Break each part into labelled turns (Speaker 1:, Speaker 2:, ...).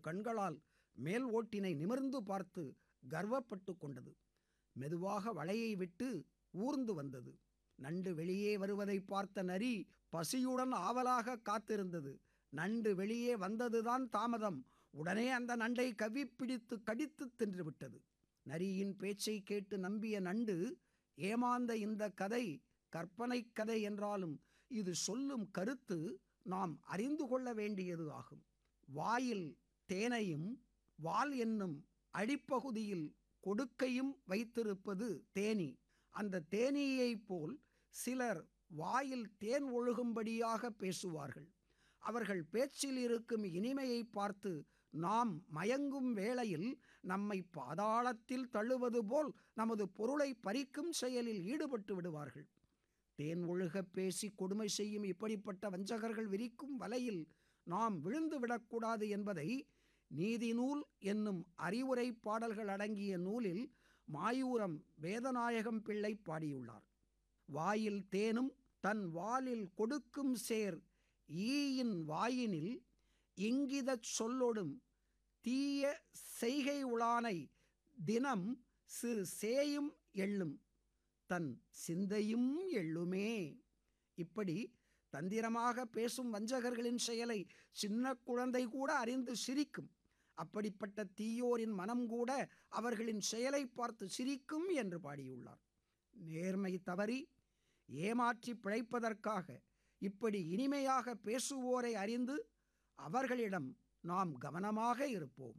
Speaker 1: கண்களால் மேல் ஓட்டினை நிமிர்ந்து பார்த்து கர்வப்பட்டு கொண்டது மெதுவாக வலையை விட்டு ஊர்ந்து வந்தது நண்டு வெளியே வருவதை பார்த்த நரி பசியுடன் ஆவலாக காத்திருந்தது நண்டு வெளியே வந்ததுதான் தாமதம் உடனே அந்த நண்டை கவ்விப்பிடித்து கடித்து தின்று விட்டது நரியின் பேச்சை கேட்டு நம்பிய நண்டு ஏமாந்த இந்த கதை கற்பனை கதை என்றாலும் இது சொல்லும் கருத்து நாம் அறிந்து கொள்ள வேண்டியது ஆகும் வாயில் தேனையும் வால் என்னும் அடிப்பகுதியில் கொடுக்கையும் வைத்திருப்பது தேனி அந்த தேனீயைப் போல் சிலர் வாயில் தேன் ஒழுகும்படியாக பேசுவார்கள் அவர்கள் பேச்சில் இருக்கும் இனிமையை பார்த்து நாம் மயங்கும் வேளையில் நம்மை பாதாளத்தில் தள்ளுவது போல் நமது பொருளை பறிக்கும் செயலில் ஈடுபட்டு விடுவார்கள் தேன் ஒழுக பேசி கொடுமை செய்யும் இப்படிப்பட்ட வஞ்சகர்கள் விரிக்கும் வலையில் நாம் விழுந்து விடக்கூடாது என்பதை நீதிநூல் என்னும் அறிவுரை பாடல்கள் அடங்கிய நூலில் மாயூரம் வேதநாயகம் பிள்ளை பாடியுள்ளார் வாயில் தேனும் தன் வாலில் கொடுக்கும் சேர் ஈயின் வாயினில் இங்கிதச் சொல்லொடும் தீய செய்கை உளானை தினம் சிறு சேயும் எள்ளும் தன் சிந்தையும் எள்ளுமே இப்படி தந்திரமாக பேசும் வஞ்சகர்களின் செயலை சின்ன குழந்தை கூட அறிந்து சிரிக்கும் அப்படிப்பட்ட தீயோரின் மனம் கூட அவர்களின் செயலை பார்த்து சிரிக்கும் என்று பாடியுள்ளார் நேர்மை தவறி ஏமாற்றி பிழைப்பதற்காக இப்படி இனிமையாக பேசுவோரை அறிந்து அவர்களிடம் நாம் கவனமாக இருப்போம்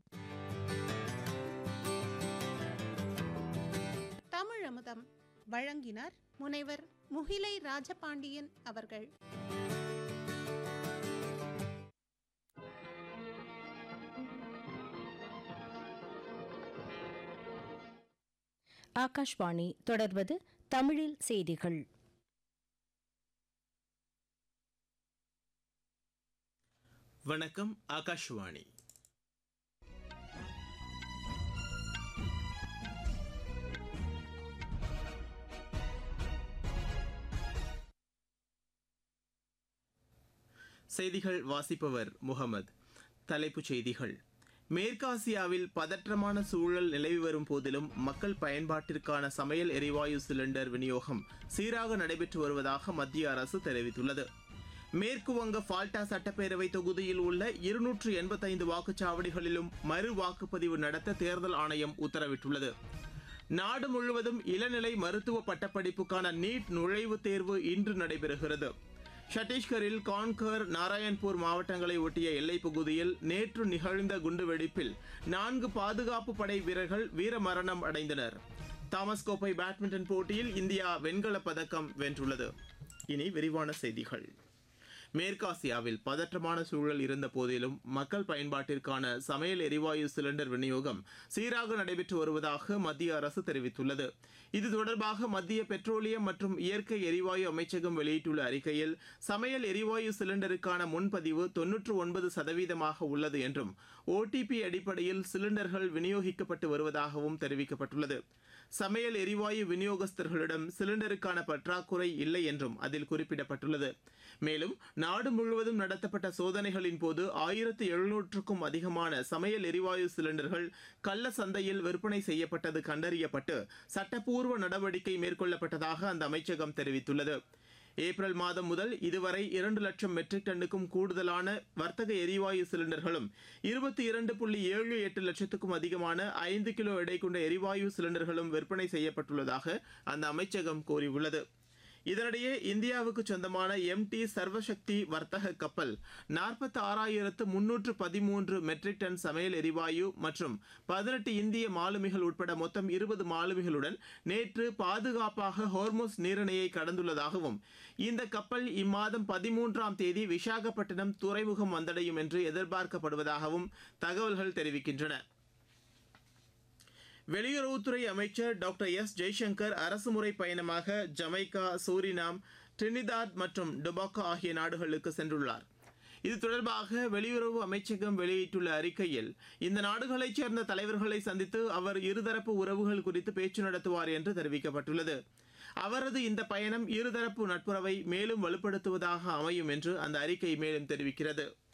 Speaker 2: தமிழ் அமுதம் வழங்கினார் முனைவர் முகிலை ராஜபாண்டியன் அவர்கள்
Speaker 3: ஆகாஷ்வாணி தொடர்வது தமிழில் செய்திகள்
Speaker 4: வணக்கம் ஆகாஷ்வாணி செய்திகள் வாசிப்பவர் முகமது தலைப்புச் செய்திகள் மேற்காசியாவில் பதற்றமான சூழல் நிலவி வரும் போதிலும் மக்கள் பயன்பாட்டிற்கான சமையல் எரிவாயு சிலிண்டர் விநியோகம் சீராக நடைபெற்று வருவதாக மத்திய அரசு தெரிவித்துள்ளது மேற்கு வங்க ஃபால்டா சட்டப்பேரவை தொகுதியில் உள்ள இருநூற்று எண்பத்தைந்து வாக்குச்சாவடிகளிலும் மறு வாக்குப்பதிவு நடத்த தேர்தல் ஆணையம் உத்தரவிட்டுள்ளது நாடு முழுவதும் இளநிலை மருத்துவ பட்டப்படிப்புக்கான நீட் நுழைவுத் தேர்வு இன்று நடைபெறுகிறது சத்தீஸ்கரில் கான்கர் நாராயண்பூர் மாவட்டங்களை ஒட்டிய எல்லைப் பகுதியில் நேற்று நிகழ்ந்த குண்டுவெடிப்பில் நான்கு பாதுகாப்பு படை வீரர்கள் வீரமரணம் அடைந்தனர் தாமஸ் கோப்பை பேட்மிண்டன் போட்டியில் இந்தியா வெண்கலப் பதக்கம் வென்றுள்ளது இனி விரிவான செய்திகள் மேற்காசியாவில் பதற்றமான சூழல் இருந்த போதிலும் மக்கள் பயன்பாட்டிற்கான சமையல் எரிவாயு சிலிண்டர் விநியோகம் சீராக நடைபெற்று வருவதாக மத்திய அரசு தெரிவித்துள்ளது இது தொடர்பாக மத்திய பெட்ரோலியம் மற்றும் இயற்கை எரிவாயு அமைச்சகம் வெளியிட்டுள்ள அறிக்கையில் சமையல் எரிவாயு சிலிண்டருக்கான முன்பதிவு தொன்னூற்று ஒன்பது சதவீதமாக உள்ளது என்றும் ஓடிபி அடிப்படையில் சிலிண்டர்கள் விநியோகிக்கப்பட்டு வருவதாகவும் தெரிவிக்கப்பட்டுள்ளது சமையல் எரிவாயு விநியோகஸ்தர்களிடம் சிலிண்டருக்கான பற்றாக்குறை இல்லை என்றும் அதில் குறிப்பிடப்பட்டுள்ளது மேலும் நாடு முழுவதும் நடத்தப்பட்ட சோதனைகளின் போது ஆயிரத்து எழுநூற்றுக்கும் அதிகமான சமையல் எரிவாயு சிலிண்டர்கள் கள்ள சந்தையில் விற்பனை செய்யப்பட்டது கண்டறியப்பட்டு சட்டப்பூர்வ நடவடிக்கை மேற்கொள்ளப்பட்டதாக அந்த அமைச்சகம் தெரிவித்துள்ளது ஏப்ரல் மாதம் முதல் இதுவரை இரண்டு லட்சம் மெட்ரிக் டன்னுக்கும் கூடுதலான வர்த்தக எரிவாயு சிலிண்டர்களும் இருபத்தி இரண்டு புள்ளி ஏழு எட்டு லட்சத்துக்கும் அதிகமான ஐந்து கிலோ எடை கொண்ட எரிவாயு சிலிண்டர்களும் விற்பனை செய்யப்பட்டுள்ளதாக அந்த அமைச்சகம் கூறியுள்ளது இதனிடையே இந்தியாவுக்கு சொந்தமான எம்டி சர்வசக்தி வர்த்தக கப்பல் நாற்பத்தி ஆறாயிரத்து முன்னூற்று பதிமூன்று மெட்ரிக் டன் சமையல் எரிவாயு மற்றும் பதினெட்டு இந்திய மாலுமிகள் உட்பட மொத்தம் இருபது மாலுமிகளுடன் நேற்று பாதுகாப்பாக ஹோர்முஸ் நீரிணையை கடந்துள்ளதாகவும் இந்த கப்பல் இம்மாதம் பதிமூன்றாம் தேதி விசாகப்பட்டினம் துறைமுகம் வந்தடையும் என்று எதிர்பார்க்கப்படுவதாகவும் தகவல்கள் தெரிவிக்கின்றன வெளியுறவுத்துறை அமைச்சர் டாக்டர் எஸ் ஜெய்சங்கர் அரசுமுறை பயணமாக ஜமைக்கா சூரினாம் டிரினிதாத் மற்றும் டொபாக்கோ ஆகிய நாடுகளுக்கு சென்றுள்ளார் இது தொடர்பாக வெளியுறவு அமைச்சகம் வெளியிட்டுள்ள அறிக்கையில் இந்த நாடுகளைச் சேர்ந்த தலைவர்களை சந்தித்து அவர் இருதரப்பு உறவுகள் குறித்து பேச்சு நடத்துவார் என்று தெரிவிக்கப்பட்டுள்ளது அவரது இந்த பயணம் இருதரப்பு நட்புறவை மேலும் வலுப்படுத்துவதாக அமையும் என்று அந்த அறிக்கை மேலும் தெரிவிக்கிறது